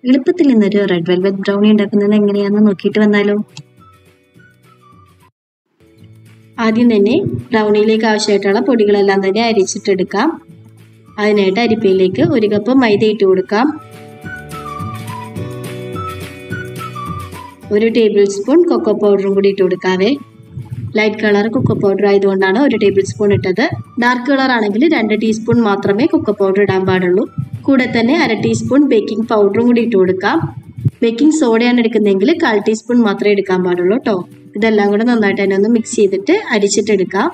എളുപ്പത്തിൽ ഇന്നൊരു red velvet brownie ഉണ്ടാക്കുന്നത് എങ്ങനെയാണെന്ന് നോക്കിയിട്ട് വന്നാലോ ആദ്യം തന്നെ ബ്രൗണിയിലേക്ക് ആവശ്യമായിട്ടുള്ള പൊടികളെല്ലാം തന്നെ അരിച്ചിട്ടെടുക്കാം അതിനായിട്ട് അരിപ്പയിലേക്ക് ഒരു കപ്പ് മൈദ ഇട്ട് കൊടുക്കാം ഒരു ടേബിൾ സ്പൂൺ കൊക്കോ പൗഡറും കൂടി ഇട്ട് കൊടുക്കാവേ ലൈറ്റ് കളർ കൊക്കോ പൗഡർ ആയതുകൊണ്ടാണ് ഒരു ടേബിൾ സ്പൂൺ ഇട്ടത് ഡാർക്ക് കളർ ആണെങ്കിൽ രണ്ട് ടീസ്പൂൺ മാത്രമേ കൊക്കോ പൗഡർ ഇടാൻ പാടുള്ളൂ കൂടെ തന്നെ അര ടീസ്പൂൺ ബേക്കിംഗ് പൗഡറും കൂടി ഇട്ട് കൊടുക്കാം ബേക്കിംഗ് സോഡയാണ് എടുക്കുന്നതെങ്കിൽ കാൽ ടീസ്പൂൺ മാത്രമേ എടുക്കാൻ പാടുള്ളൂ കേട്ടോ ഇതെല്ലാം കൂടെ നന്നായിട്ട് തന്നെ ഒന്ന് മിക്സ് ചെയ്തിട്ട് അരിച്ചിട്ടെടുക്കാം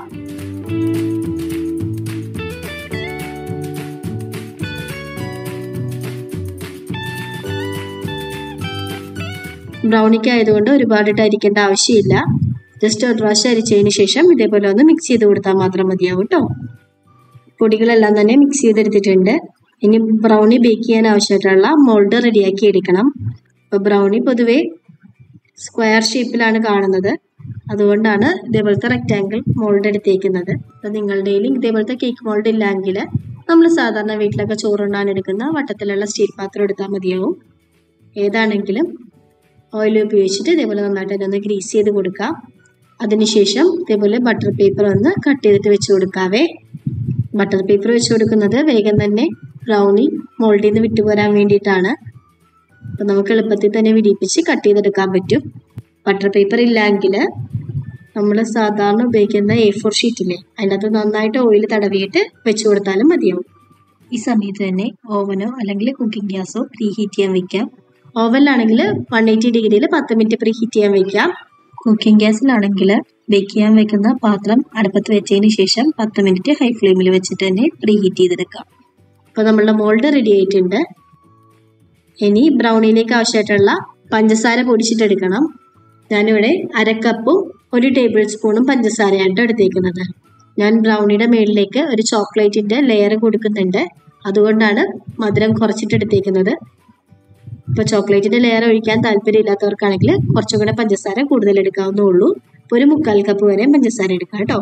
ബ്രൗണിക്ക് ആയതുകൊണ്ട് ഒരുപാടിട്ട് അരിക്കേണ്ട ആവശ്യമില്ല ജസ്റ്റ് ഒരു പ്രാവശ്യം അരിച്ചതിന് ശേഷം ഇതേപോലെ ഒന്ന് മിക്സ് ചെയ്ത് കൊടുത്താൽ മാത്രം മതിയാവും കേട്ടോ പൊടികളെല്ലാം തന്നെ മിക്സ് ചെയ്തെടുത്തിട്ടുണ്ട് ഇനി ബ്രൗണി ബേക്ക് ചെയ്യാൻ ആവശ്യമായിട്ടുള്ള മോൾഡ് റെഡിയാക്കി എടുക്കണം അപ്പോൾ ബ്രൗണി പൊതുവേ സ്ക്വയർ ഷേപ്പിലാണ് കാണുന്നത് അതുകൊണ്ടാണ് ഇതേപോലത്തെ റെക്റ്റാങ്കിൾ മോൾഡ് എടുത്തേക്കുന്നത് അപ്പോൾ നിങ്ങളുടെ കയ്യിൽ ഇതേപോലത്തെ കേക്ക് മോൾഡ് ഇല്ലെങ്കിൽ നമ്മൾ സാധാരണ വീട്ടിലൊക്കെ ചോറുണ്ണാൻ എടുക്കുന്ന വട്ടത്തിലുള്ള സ്റ്റീൽ പാത്രം എടുത്താൽ മതിയാവും ഏതാണെങ്കിലും ഓയിൽ ഉപയോഗിച്ചിട്ട് ഇതേപോലെ നന്നായിട്ട് തന്നെ ഒന്ന് ഗ്രീസ് ചെയ്ത് കൊടുക്കാം അതിനുശേഷം ഇതേപോലെ ബട്ടർ പേപ്പർ ഒന്ന് കട്ട് ചെയ്തിട്ട് വെച്ച് കൊടുക്കാവേ ബട്ടർ പേപ്പർ വെച്ച് കൊടുക്കുന്നത് വേഗം തന്നെ ബ്രൗണി മോൾഡിൽ നിന്ന് വിട്ടുപോരാൻ വേണ്ടിയിട്ടാണ് അപ്പം നമുക്ക് എളുപ്പത്തിൽ തന്നെ വിടിപ്പിച്ച് കട്ട് ചെയ്തെടുക്കാൻ പറ്റും ബട്ടർ പേപ്പർ ഇല്ലെങ്കിൽ നമ്മൾ സാധാരണ ഉപയോഗിക്കുന്ന എ ഫോർ ഷീറ്റില്ലേ അതിനകത്ത് നന്നായിട്ട് ഓയിൽ തടവിയിട്ട് വെച്ച് കൊടുത്താലും മതിയാവും ഈ സമയത്ത് തന്നെ ഓവനോ അല്ലെങ്കിൽ കുക്കിംഗ് ഗ്യാസോ പ്രീ ഹീറ്റ് ചെയ്യാൻ വെക്കാം ഓവനിലാണെങ്കിൽ വൺ എയ്റ്റി ഡിഗ്രിയിൽ പത്ത് മിനിറ്റ് പ്രീ ഹീറ്റ് ചെയ്യാൻ വെക്കാം കുക്കിംഗ് ഗ്യാസിലാണെങ്കിൽ ബേക്ക് ചെയ്യാൻ വെക്കുന്ന പാത്രം അടുപ്പത്ത് വെച്ചതിന് ശേഷം പത്ത് മിനിറ്റ് ഹൈ ഫ്ലെയിമിൽ വെച്ചിട്ട് തന്നെ പ്രീ ഹീറ്റ് ചെയ്തെടുക്കാം അപ്പോൾ നമ്മളുടെ മോൾഡ് റെഡി ആയിട്ടുണ്ട് ഇനി ബ്രൗണിയിലേക്ക് ആവശ്യമായിട്ടുള്ള പഞ്ചസാര പൊടിച്ചിട്ടെടുക്കണം ഞാനിവിടെ അര കപ്പും ഒരു ടേബിൾ സ്പൂണും പഞ്ചസാരയായിട്ട് എടുത്തേക്കുന്നത് ഞാൻ ബ്രൗണിയുടെ മേളിലേക്ക് ഒരു ചോക്ലേറ്റിൻ്റെ ലെയർ കൊടുക്കുന്നുണ്ട് അതുകൊണ്ടാണ് മധുരം കുറച്ചിട്ടെടുത്തേക്കുന്നത് ഇപ്പോൾ ചോക്ലേറ്റിൻ്റെ ലെയർ ഒഴിക്കാൻ താല്പര്യമില്ലാത്തവർക്കാണെങ്കിൽ കുറച്ചും കൂടെ പഞ്ചസാര കൂടുതൽ എടുക്കാവുന്നേ ഉള്ളൂ ഇപ്പോൾ ഒരു മുക്കാൽ കപ്പ് വരെ പഞ്ചസാര എടുക്കാം കേട്ടോ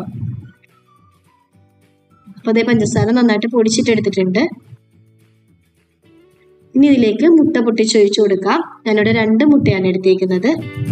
അപ്പോൾ അതേ പഞ്ചസാര നന്നായിട്ട് പൊടിച്ചിട്ടെടുത്തിട്ടുണ്ട് ഇനി ഇതിലേക്ക് മുട്ട പൊട്ടിച്ചൊഴിച്ചു കൊടുക്കാം ഞാനിവിടെ രണ്ട് മുട്ടയാണ് എടുത്തേക്കുന്നത്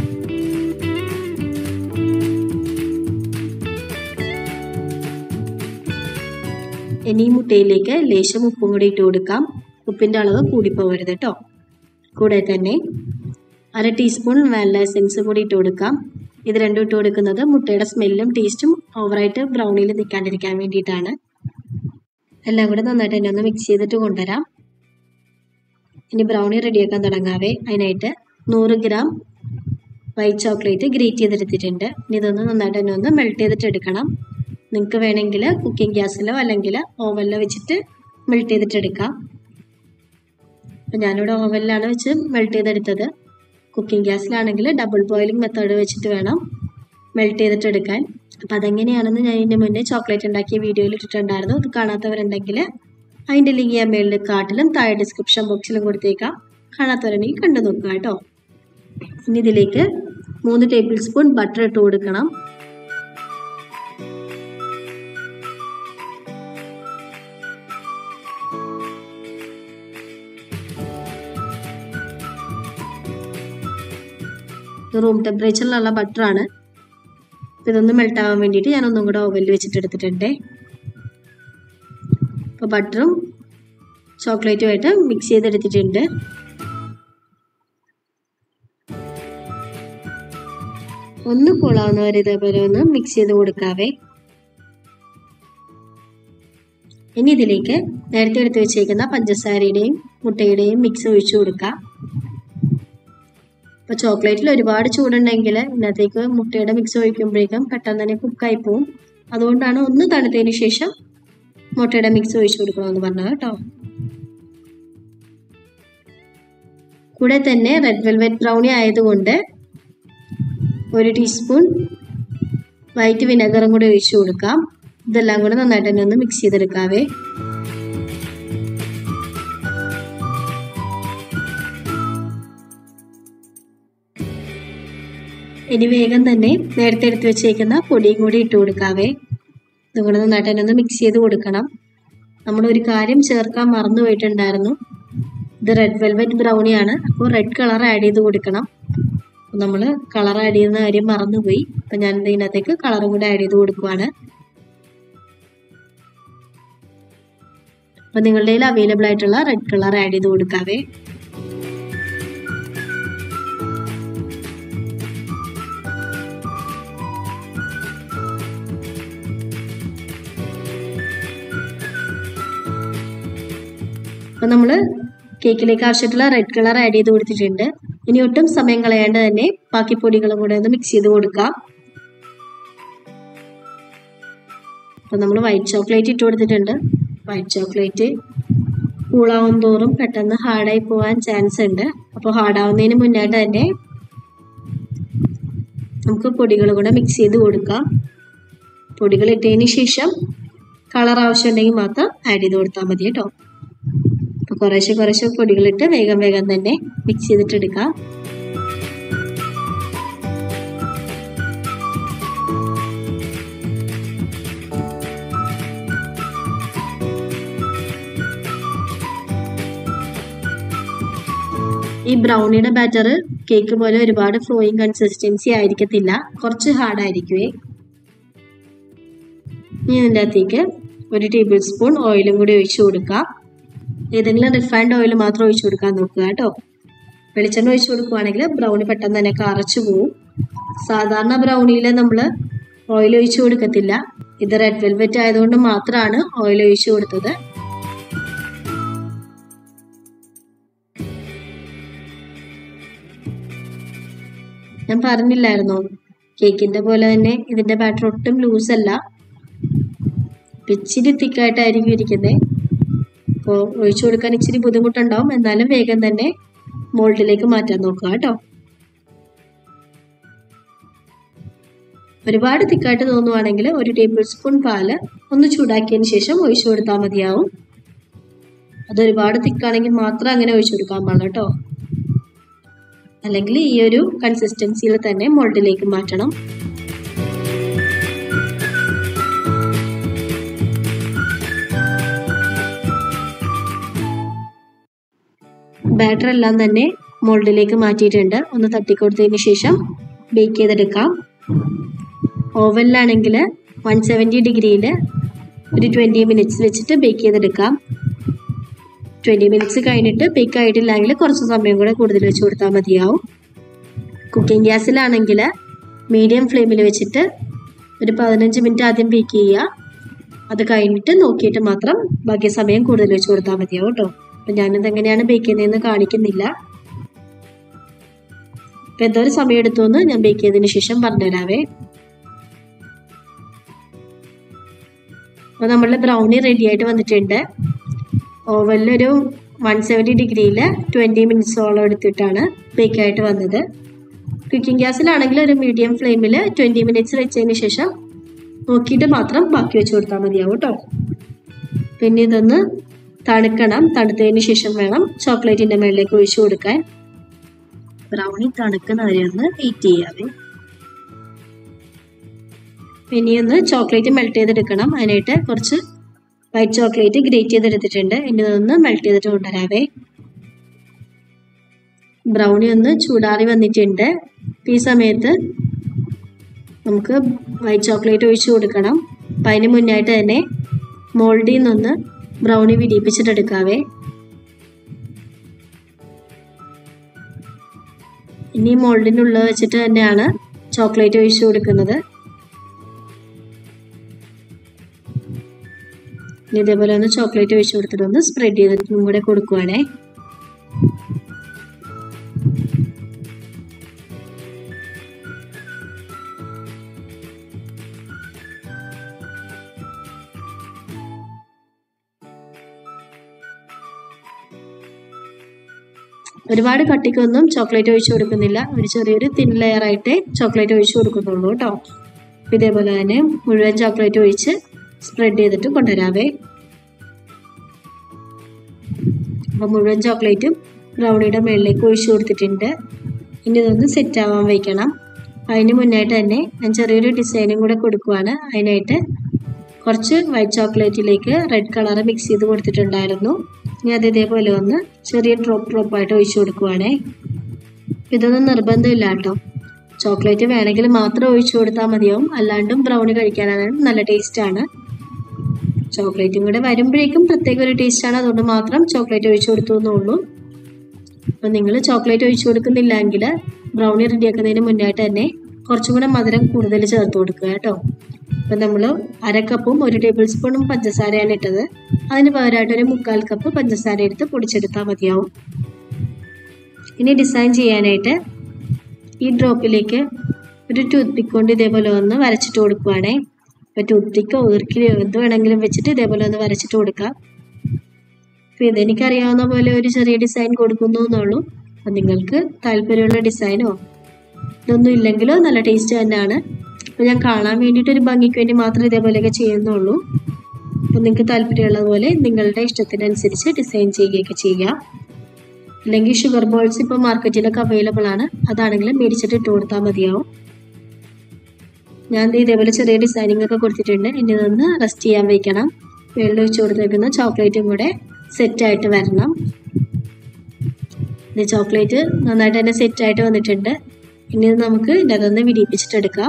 ഇനി ഈ മുട്ടയിലേക്ക് ലേശം ഉപ്പും കൂടി ഇട്ട് കൊടുക്കാം ഉപ്പിൻ്റെ അളവ് കൂടിപ്പോകരുത് കേട്ടോ കൂടെ തന്നെ അര ടീസ്പൂൺ വാനില എസെൻസ് കൂടി ഇട്ട് കൊടുക്കാം ഇത് രണ്ടും ഇട്ട് കൊടുക്കുന്നത് മുട്ടയുടെ സ്മെല്ലും ടേസ്റ്റും ഓവറായിട്ട് ബ്രൗണിയിൽ നിൽക്കാണ്ടിരിക്കാൻ വേണ്ടിയിട്ടാണ് എല്ലാം കൂടെ നന്നായിട്ട് തന്നെ ഒന്ന് മിക്സ് ചെയ്തിട്ട് കൊണ്ടുവരാം ഇനി ബ്രൗണി റെഡിയാക്കാൻ തുടങ്ങാവേ അതിനായിട്ട് നൂറ് ഗ്രാം വൈറ്റ് ചോക്ലേറ്റ് ഗ്രേറ്റ് ചെയ്തെടുത്തിട്ടുണ്ട് ഇനി ഇതൊന്ന് നന്നായിട്ട് തന്നെ ഒന്ന് മെൽറ്റ് ചെയ്തിട്ട് എടുക്കണം നിങ്ങൾക്ക് വേണമെങ്കിൽ കുക്കിംഗ് ഗ്യാസിലോ അല്ലെങ്കിൽ ഓവനിലോ വെച്ചിട്ട് മെൽറ്റ് ചെയ്തിട്ട് എടുക്കാം അപ്പം ഞാനിവിടെ ഓവനിലാണ് വെച്ച് മെൽറ്റ് ചെയ്തെടുത്തത് കുക്കിംഗ് ഗ്യാസിലാണെങ്കിൽ ഡബിൾ ബോയിലിംഗ് മെത്തേഡ് വെച്ചിട്ട് വേണം മെൽറ്റ് ചെയ്തിട്ട് എടുക്കാൻ അപ്പം അതെങ്ങനെയാണെന്ന് ഞാൻ ഇതിൻ്റെ മുന്നേ ചോക്ലേറ്റ് ഉണ്ടാക്കിയ വീഡിയോയിൽ ഇട്ടിട്ടുണ്ടായിരുന്നു അത് കാണാത്തവരുണ്ടെങ്കിൽ അതിൻ്റെ ലിങ്ക് ഞാൻ മേളിൽ കാട്ടിലും താഴെ ഡിസ്ക്രിപ്ഷൻ ബോക്സിലും കൊടുത്തേക്കാം കാണാത്തവരുണ്ടെങ്കിൽ കണ്ടു നോക്കുക കേട്ടോ ഇനി ഇതിലേക്ക് മൂന്ന് ടേബിൾ സ്പൂൺ ബട്ടർ ഇട്ട് കൊടുക്കണം റൂം ടെമ്പറേച്ചറിലുള്ള ബട്ടറാണ് അപ്പോൾ ഇതൊന്ന് മെൽറ്റ് ആവാൻ വേണ്ടിയിട്ട് ഞാൻ ഒന്നും കൂടെ ഓവനിൽ വെച്ചിട്ട് എടുത്തിട്ടുണ്ട് അപ്പോൾ ബട്ടറും ചോക്ലേറ്റുമായിട്ട് മിക്സ് ചെയ്തെടുത്തിട്ടുണ്ട് ഒന്ന് കൂളാവുന്നവരെ ഇതേപോലെ ഒന്ന് മിക്സ് ചെയ്ത് കൊടുക്കാവേ ഇനി ഇതിലേക്ക് നേരത്തെ എടുത്ത് വെച്ചേക്കുന്ന പഞ്ചസാരയുടെയും മുട്ടയുടെയും മിക്സ് ഒഴിച്ചു കൊടുക്കാം ഇപ്പോൾ ചോക്ലേറ്റിൽ ഒരുപാട് ചൂടുണ്ടെങ്കിൽ ഇതിനകത്തേക്ക് മുട്ടയുടെ മിക്സ് ഒഴിക്കുമ്പോഴേക്കും പെട്ടെന്ന് തന്നെ കുക്കായി പോവും അതുകൊണ്ടാണ് ഒന്ന് തണുത്തതിന് ശേഷം മുട്ടയുടെ മിക്സ് ഒഴിച്ചു കൊടുക്കണമെന്ന് പറഞ്ഞത് കേട്ടോ കൂടെ തന്നെ റെഡ് വെൽവെറ്റ് ബ്രൗണി ആയതുകൊണ്ട് ഒരു ടീസ്പൂൺ വൈറ്റ് വിനെഗറും കൂടി ഒഴിച്ചു കൊടുക്കാം ഇതെല്ലാം കൂടെ നന്നായിട്ട് തന്നെ ഒന്ന് മിക്സ് ചെയ്തെടുക്കാവേ ഇനി വേഗം തന്നെ നേരത്തെ എടുത്ത് വെച്ചേക്കുന്ന പൊടിയും കൂടി ഇട്ട് കൊടുക്കാവേ ഇതും കൂടെ നന്നായിട്ട് തന്നെ ഒന്ന് മിക്സ് ചെയ്ത് കൊടുക്കണം നമ്മൾ ഒരു കാര്യം ചേർക്കാൻ മറന്നു പോയിട്ടുണ്ടായിരുന്നു ഇത് റെഡ് വെൽവെറ്റ് ബ്രൗണിയാണ് അപ്പോൾ റെഡ് കളർ ആഡ് ചെയ്ത് കൊടുക്കണം നമ്മൾ കളർ ആഡ് ചെയ്യുന്ന കാര്യം മറന്നുപോയി അപ്പം ഞാൻ ഇതിനകത്തേക്ക് കളറും കൂടെ ആഡ് ചെയ്ത് കൊടുക്കുവാണ് അപ്പം നിങ്ങളുടെ കയ്യിൽ അവൈലബിൾ ആയിട്ടുള്ള റെഡ് കളർ ആഡ് ചെയ്ത് കൊടുക്കാവേ അപ്പം നമ്മൾ കേക്കിലേക്ക് ആവശ്യമായിട്ടുള്ള റെഡ് കളർ ആഡ് ചെയ്ത് കൊടുത്തിട്ടുണ്ട് ഇനി ഒട്ടും സമയം കളയാണ്ട് തന്നെ ബാക്കി പൊടികളും കൂടെ ഒന്ന് മിക്സ് ചെയ്ത് കൊടുക്കാം അപ്പം നമ്മൾ വൈറ്റ് ചോക്ലേറ്റ് ഇട്ട് കൊടുത്തിട്ടുണ്ട് വൈറ്റ് ചോക്ലേറ്റ് കൂളാവും തോറും പെട്ടെന്ന് ഹാർഡായി പോകാൻ ചാൻസ് ഉണ്ട് അപ്പോൾ ഹാർഡാവുന്നതിന് മുന്നായിട്ട് തന്നെ നമുക്ക് പൊടികൾ കൂടെ മിക്സ് ചെയ്ത് കൊടുക്കാം പൊടികൾ ഇട്ടതിന് ശേഷം കളർ ആവശ്യമുണ്ടെങ്കിൽ മാത്രം ആഡ് ചെയ്ത് കൊടുത്താൽ മതി കേട്ടോ അപ്പോൾ കുറേശ്ശെ കുറേശ്ശെ പൊടികളിട്ട് വേഗം വേഗം തന്നെ മിക്സ് ചെയ്തിട്ട് എടുക്കാം ഈ ബ്രൗണിയുടെ ബാറ്റർ കേക്ക് പോലെ ഒരുപാട് ഫ്ലോയിങ് കൺസിസ്റ്റൻസി ആയിരിക്കത്തില്ല കുറച്ച് ഹാർഡ് ആയിരിക്കുവേ ഇനി ഇതിൻ്റെ അകത്തേക്ക് ഒരു ടേബിൾ സ്പൂൺ ഓയിലും കൂടി ഒഴിച്ചു കൊടുക്കാം ഏതെങ്കിലും റിഫൈൻഡ് ഓയിൽ മാത്രം ഒഴിച്ചു കൊടുക്കാൻ നോക്കുക കേട്ടോ വെളിച്ചെണ്ണ ഒഴിച്ചു കൊടുക്കുവാണെങ്കിൽ ബ്രൗണി പെട്ടെന്ന് തന്നെ കറച്ചു പോവും സാധാരണ ബ്രൗണിയിൽ നമ്മൾ ഓയിൽ ഒഴിച്ചു കൊടുക്കത്തില്ല ഇത് റെഡ് വെൽവെറ്റ് ആയതുകൊണ്ട് മാത്രമാണ് ഓയിൽ ഒഴിച്ചു കൊടുത്തത് ഞാൻ പറഞ്ഞില്ലായിരുന്നോ കേക്കിന്റെ പോലെ തന്നെ ഇതിന്റെ ബാറ്റർ ഒട്ടും ലൂസ് അല്ല ഇച്ചിരി തിക്കായിട്ടായിരിക്കും ഇരിക്കുന്നത് അപ്പോൾ ഒഴിച്ചു കൊടുക്കാൻ ഇച്ചിരി ബുദ്ധിമുട്ടുണ്ടാവും എന്നാലും വേഗം തന്നെ മോൾഡിലേക്ക് മാറ്റാൻ നോക്കുക കേട്ടോ ഒരുപാട് തിക്കായിട്ട് തോന്നുവാണെങ്കിൽ ഒരു ടേബിൾ സ്പൂൺ പാല് ഒന്ന് ചൂടാക്കിയതിന് ശേഷം ഒഴിച്ചു കൊടുത്താൽ മതിയാവും അത് ഒരുപാട് തിക്കാണെങ്കിൽ മാത്രം അങ്ങനെ ഒഴിച്ചു കൊടുക്കാൻ പാടില്ല കേട്ടോ അല്ലെങ്കിൽ ഈ ഒരു കൺസിസ്റ്റൻസിയിൽ തന്നെ മോൾഡിലേക്ക് മാറ്റണം ബാറ്റർ എല്ലാം തന്നെ മോൾഡിലേക്ക് മാറ്റിയിട്ടുണ്ട് ഒന്ന് തട്ടിക്കൊടുത്തതിന് ശേഷം ബേക്ക് ചെയ്തെടുക്കാം ഓവനിലാണെങ്കിൽ വൺ സെവൻറ്റി ഡിഗ്രിയിൽ ഒരു ട്വൻറ്റി മിനിറ്റ്സ് വെച്ചിട്ട് ബേക്ക് ചെയ്തെടുക്കാം ട്വൻറ്റി മിനിറ്റ്സ് കഴിഞ്ഞിട്ട് ബേക്ക് ആയിട്ടില്ലെങ്കിൽ കുറച്ച് സമയം കൂടെ കൂടുതൽ വെച്ച് കൊടുത്താൽ മതിയാവും കുക്കിംഗ് ഗ്യാസിലാണെങ്കിൽ മീഡിയം ഫ്ലെയിമിൽ വെച്ചിട്ട് ഒരു പതിനഞ്ച് മിനിറ്റ് ആദ്യം ബേക്ക് ചെയ്യുക അത് കഴിഞ്ഞിട്ട് നോക്കിയിട്ട് മാത്രം ബാക്കി സമയം കൂടുതൽ വെച്ച് കൊടുത്താൽ മതിയാവും കേട്ടോ അപ്പം ഞാനിത് എങ്ങനെയാണ് ബേക്ക് ചെയ്യുന്നതെന്ന് കാണിക്കുന്നില്ല അപ്പം എന്തോ ഒരു സമയം എടുത്തു എന്ന് ഞാൻ ബേക്ക് ചെയ്തതിന് ശേഷം പറഞ്ഞുതരാവേ അപ്പോൾ നമ്മളുടെ ബ്രൗണി റെഡി ആയിട്ട് വന്നിട്ടുണ്ട് ഓവനിലൊരു വൺ സെവൻറ്റി ഡിഗ്രിയിൽ ട്വൻറ്റി മിനിറ്റ്സോളം എടുത്തിട്ടാണ് ബേക്ക് ആയിട്ട് വന്നത് കുക്കിംഗ് ഗ്യാസിലാണെങ്കിൽ ഒരു മീഡിയം ഫ്ലെയിമിൽ ട്വൻറ്റി മിനിറ്റ്സ് വെച്ചതിന് ശേഷം നോക്കിയിട്ട് മാത്രം ബാക്കി വെച്ച് കൊടുത്താൽ മതിയാവും കേട്ടോ പിന്നെ ഇതൊന്ന് തണുക്കണം തണുത്തതിന് ശേഷം വേണം ചോക്ലേറ്റിൻ്റെ മുകളിലേക്ക് ഒഴിച്ചു കൊടുക്കാൻ ബ്രൗണി തണുക്കുന്നവരെ ഒന്ന് വെയിറ്റ് ചെയ്യാവേ ഇനി ഒന്ന് ചോക്ലേറ്റ് മെൽറ്റ് ചെയ്തെടുക്കണം അതിനായിട്ട് കുറച്ച് വൈറ്റ് ചോക്ലേറ്റ് ഗ്രേറ്റ് ചെയ്തെടുത്തിട്ടുണ്ട് ഇനി ഇതൊന്ന് മെൽറ്റ് ചെയ്തിട്ട് കൊണ്ടുവരാവേ ബ്രൗണി ഒന്ന് ചൂടാറി വന്നിട്ടുണ്ട് ഈ സമയത്ത് നമുക്ക് വൈറ്റ് ചോക്ലേറ്റ് ഒഴിച്ചു കൊടുക്കണം അപ്പം അതിന് മുന്നായിട്ട് തന്നെ മോൾഡിൽ നിന്നൊന്ന് ബ്രൗണി വിടിയിപ്പിച്ചിട്ടെടുക്കാവേ ഇനി മോൾഡിനുള്ളിൽ വെച്ചിട്ട് തന്നെയാണ് ചോക്ലേറ്റ് ഒഴിച്ചു കൊടുക്കുന്നത് ഇനി ഇതേപോലെ ഒന്ന് ചോക്ലേറ്റ് ഒഴിച്ചു കൊടുത്തിട്ട് ഒന്ന് സ്പ്രെഡ് ചെയ്തിട്ടും കൂടെ കൊടുക്കുവാണേ ഒരുപാട് കട്ടിക്കൊന്നും ചോക്ലേറ്റ് ഒഴിച്ചു കൊടുക്കുന്നില്ല ഒരു ചെറിയൊരു തിൻ ലെയർ ആയിട്ടേ ചോക്ലേറ്റ് ഒഴിച്ചു കൊടുക്കുന്നുള്ളൂ കേട്ടോ ഇതേപോലെ തന്നെ മുഴുവൻ ചോക്ലേറ്റ് ഒഴിച്ച് സ്പ്രെഡ് ചെയ്തിട്ട് കൊണ്ടുവരാവേ അപ്പോൾ മുഴുവൻ ചോക്ലേറ്റും ബ്രൗണിയുടെ മുകളിലേക്ക് ഒഴിച്ചു കൊടുത്തിട്ടുണ്ട് ഇനി ഇതൊന്ന് സെറ്റ് ആവാൻ വയ്ക്കണം അതിന് മുന്നായിട്ട് തന്നെ ഞാൻ ചെറിയൊരു ഡിസൈനും കൂടെ കൊടുക്കുവാണ് അതിനായിട്ട് കുറച്ച് വൈറ്റ് ചോക്ലേറ്റിലേക്ക് റെഡ് കളർ മിക്സ് ചെയ്ത് കൊടുത്തിട്ടുണ്ടായിരുന്നു ഇനി അത് ഇതേപോലെ ഒന്ന് ചെറിയ ഡ്രോപ്പ് ഡ്രോപ്പ് ആയിട്ട് ഒഴിച്ചു കൊടുക്കുവാണേ ഇതൊന്നും നിർബന്ധമില്ല കേട്ടോ ചോക്ലേറ്റ് വേണമെങ്കിൽ മാത്രം ഒഴിച്ചു കൊടുത്താൽ മതിയാവും അല്ലാണ്ടും ബ്രൗണി കഴിക്കാനാണ് നല്ല ടേസ്റ്റാണ് ചോക്ലേറ്റും കൂടെ വരുമ്പോഴേക്കും പ്രത്യേക ഒരു ടേസ്റ്റാണ് അതുകൊണ്ട് മാത്രം ചോക്ലേറ്റ് ഒഴിച്ചു കൊടുത്തു എന്നുള്ളൂ അപ്പം നിങ്ങൾ ചോക്ലേറ്റ് ഒഴിച്ചു കൊടുക്കുന്നില്ലെങ്കിൽ ബ്രൗണി റെഡിയാക്കുന്നതിന് മുന്നായിട്ട് തന്നെ കുറച്ചും കൂടെ മധുരം കൂടുതൽ ചേർത്ത് കൊടുക്കുക കേട്ടോ അപ്പം നമ്മൾ അര കപ്പും ഒരു ടേബിൾ സ്പൂണും പഞ്ചസാരയാണ് ഇട്ടത് അതിന് പകരമായിട്ട് ഒരു മുക്കാൽ കപ്പ് പഞ്ചസാര എടുത്ത് പൊടിച്ചെടുത്താൽ മതിയാവും ഇനി ഡിസൈൻ ചെയ്യാനായിട്ട് ഈ ഡ്രോപ്പിലേക്ക് ഒരു ടൂത്ത് പിക്ക് കൊണ്ട് ഇതേപോലെ ഒന്ന് വരച്ചിട്ട് കൊടുക്കുവാണേ അപ്പോൾ ടൂത്ത് പിക്കോ ഈർക്കിലോ എന്ത് വേണമെങ്കിലും വെച്ചിട്ട് ഇതേപോലെ ഒന്ന് വരച്ചിട്ട് കൊടുക്കാം അപ്പോൾ ഇതെനിക്കറിയാവുന്ന പോലെ ഒരു ചെറിയ ഡിസൈൻ കൊടുക്കുന്നു എന്നുള്ളൂ അപ്പം നിങ്ങൾക്ക് താല്പര്യമുള്ള ഡിസൈനോ ഇതൊന്നും ഇല്ലെങ്കിലോ നല്ല ടേസ്റ്റ് തന്നെയാണ് അപ്പോൾ ഞാൻ കാണാൻ വേണ്ടിയിട്ട് ഒരു ഭംഗിക്ക് വേണ്ടി മാത്രമേ ഇതേപോലെയൊക്കെ ചെയ്യുന്നുള്ളൂ അപ്പോൾ നിങ്ങൾക്ക് താല്പര്യമുള്ളത് പോലെ നിങ്ങളുടെ ഇഷ്ടത്തിനനുസരിച്ച് ഡിസൈൻ ചെയ്യുകയൊക്കെ ചെയ്യാം അല്ലെങ്കിൽ ഷുഗർ ബോൾസ് ഇപ്പോൾ മാർക്കറ്റിലൊക്കെ അവൈലബിൾ ആണ് അതാണെങ്കിൽ മേടിച്ചിട്ട് ഇട്ട് കൊടുത്താൽ മതിയാവും ഞാൻ ദേ ഇതേപോലെ ചെറിയ ഡിസൈനിങ് ഒക്കെ കൊടുത്തിട്ടുണ്ട് ഇനി ഇതൊന്ന് റെസ്റ്റ് ചെയ്യാൻ വെക്കണം വെള്ളം ഒഴിച്ച് കൊടുത്തേക്കുന്ന ചോക്ലേറ്റും കൂടെ സെറ്റായിട്ട് വരണം ഇത് ചോക്ലേറ്റ് നന്നായിട്ട് തന്നെ സെറ്റായിട്ട് വന്നിട്ടുണ്ട് ഇനി ഇത് നമുക്ക് ഇതൊന്ന് വിടിയിപ്പിച്ചിട്ടെടുക്കാം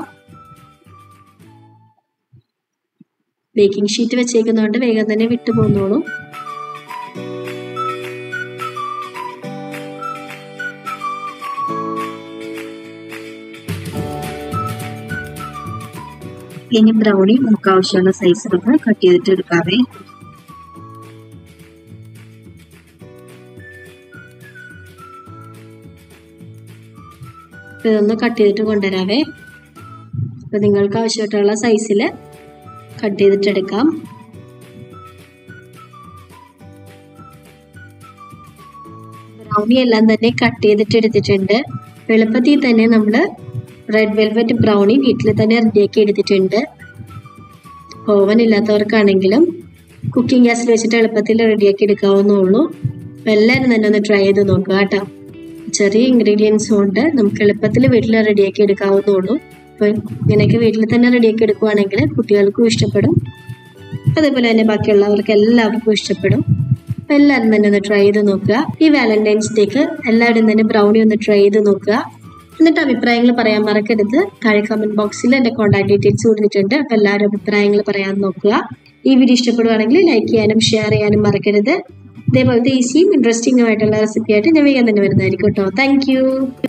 ബേക്കിംഗ് ഷീറ്റ് വെച്ചേക്കുന്നതുകൊണ്ട് വേഗം തന്നെ വിട്ടു പോന്നോളും ഇനി ബ്രൗണി നമുക്ക് ആവശ്യമുള്ള സൈസിലൊക്കെ കട്ട് ചെയ്തിട്ട് എടുക്കാവേ ഇതൊന്ന് കട്ട് ചെയ്തിട്ട് കൊണ്ടുവരാവേ അപ്പോൾ നിങ്ങൾക്ക് ആവശ്യമായിട്ടുള്ള സൈസിൽ കട്ട് ചെയ്തിട്ട് എടുക്കാം ബ്രൗണി എല്ലാം തന്നെ കട്ട് ചെയ്തിട്ട് എടുത്തിട്ടുണ്ട് എളുപ്പത്തിൽ തന്നെ നമ്മൾ റെഡ് വെൽവെറ്റ് ബ്രൗണി വീട്ടിൽ തന്നെ റെഡിയാക്കി എടുത്തിട്ടുണ്ട് ഓവൻ ഇല്ലാത്തവർക്കാണെങ്കിലും കുക്കിംഗ് ഗ്യാസിൽ വെച്ചിട്ട് എളുപ്പത്തിൽ റെഡിയാക്കി എടുക്കാവുന്നുള്ളൂ അപ്പോൾ എല്ലാവരും തന്നെ ഒന്ന് ട്രൈ ചെയ്ത് നോക്കുക കേട്ടോ ചെറിയ ഇൻഗ്രീഡിയൻസ് കൊണ്ട് നമുക്ക് എളുപ്പത്തിൽ വീട്ടിൽ റെഡിയാക്കി എടുക്കാവുന്നുള്ളൂ അപ്പോൾ ഇങ്ങനെയൊക്കെ വീട്ടിൽ തന്നെ റെഡിയാക്കി എടുക്കുവാണെങ്കിൽ കുട്ടികൾക്കും ഇഷ്ടപ്പെടും അതേപോലെ തന്നെ ബാക്കിയുള്ളവർക്ക് എല്ലാവർക്കും ഇഷ്ടപ്പെടും അപ്പോൾ എല്ലാവരും തന്നെ ഒന്ന് ട്രൈ ചെയ്ത് നോക്കുക ഈ വാലന്റൈൻസ് ഡേക്ക് എല്ലാവരും തന്നെ ബ്രൗണി ഒന്ന് ട്രൈ ചെയ്ത് നോക്കുക എന്നിട്ട് അഭിപ്രായങ്ങൾ പറയാൻ മറക്കരുത് താഴെ കമന്റ് ബോക്സിൽ എൻ്റെ കോൺടാക്ട് ഡീറ്റെയിൽസ് കൊടുത്തിട്ടുണ്ട് അപ്പോൾ എല്ലാവരും അഭിപ്രായങ്ങൾ പറയാൻ നോക്കുക ഈ വീഡിയോ ഇഷ്ടപ്പെടുവാണെങ്കിൽ ലൈക്ക് ചെയ്യാനും ഷെയർ ചെയ്യാനും മറക്കരുത് ഇതേപോലത്തെ ഈസിയും ഇൻട്രസ്റ്റിംഗും ആയിട്ടുള്ള റെസിപ്പി ആയിട്ട് ഞാൻ വേഗം തന്നെ വരുന്നതായിരിക്കും കേട്ടോ താങ്ക്